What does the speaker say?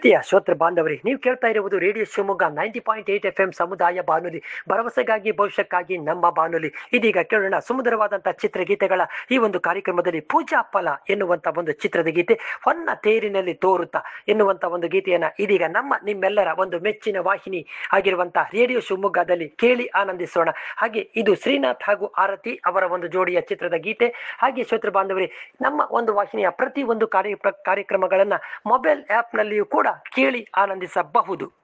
ಪ್ರೀತಿಯ ಶ್ರೋತೃ ಬಾಂಧವರೇ ನೀವು ಕೇಳ್ತಾ ಇರುವುದು radio Shivamogga ninety point eight F M ಸಮುದಾಯ ಬಾನುಲಿ ಭರವಸೆಗಾಗಿ ಭವಿಷ್ಯಕ್ಕಾಗಿ ನಮ್ಮ ಬಾನುಲಿ ಇದೀಗ ಕೇಳೋಣ ಸುಮಧುರವಾದಂತಹ ಚಿತ್ರಗೀತೆಗಳ ಈ ಒಂದು ಕಾರ್ಯಕ್ರಮದಲ್ಲಿ ಪೂಜಾ ಫಲ ಎನ್ನುವಂತ ಒಂದು ಚಿತ್ರದ ಗೀತೆ ಹೊನ್ನ ತೇರಿನಲ್ಲಿ ತೋರುತ್ತಾ ಎನ್ನುವಂತ ಒಂದು ಗೀತೆಯನ್ನ ಇದೀಗ ನಮ್ಮ ನಿಮ್ಮೆಲ್ಲರ ಒಂದು ಮೆಚ್ಚಿನ ವಾಹಿನಿ ಆಗಿರುವಂತಹ ರೇಡಿಯೋ ಶಿವಮೊಗ್ಗದಲ್ಲಿ ಕೇಳಿ ಆನಂದಿಸೋಣ ಹಾಗೆ ಇದು ಶ್ರೀನಾಥ್ ಹಾಗೂ ಆರತಿ ಅವರ ಒಂದು ಜೋಡಿಯ ಚಿತ್ರದ ಗೀತೆ ಹಾಗೆ ಶ್ರೋತೃ ಬಾಂಧವರೇ ನಮ್ಮ ಒಂದು ವಾಹಿನಿಯ ಪ್ರತಿ ಒಂದು ಕಾರ್ಯ ಕಾರ್ಯಕ್ರಮಗಳನ್ನ ಮೊಬೈಲ್ ಆ್ಯಪ್ನಲ್ಲಿಯೂ ಕೂಡ ಕೇಳಿ ಆನಂದಿಸಬಹುದು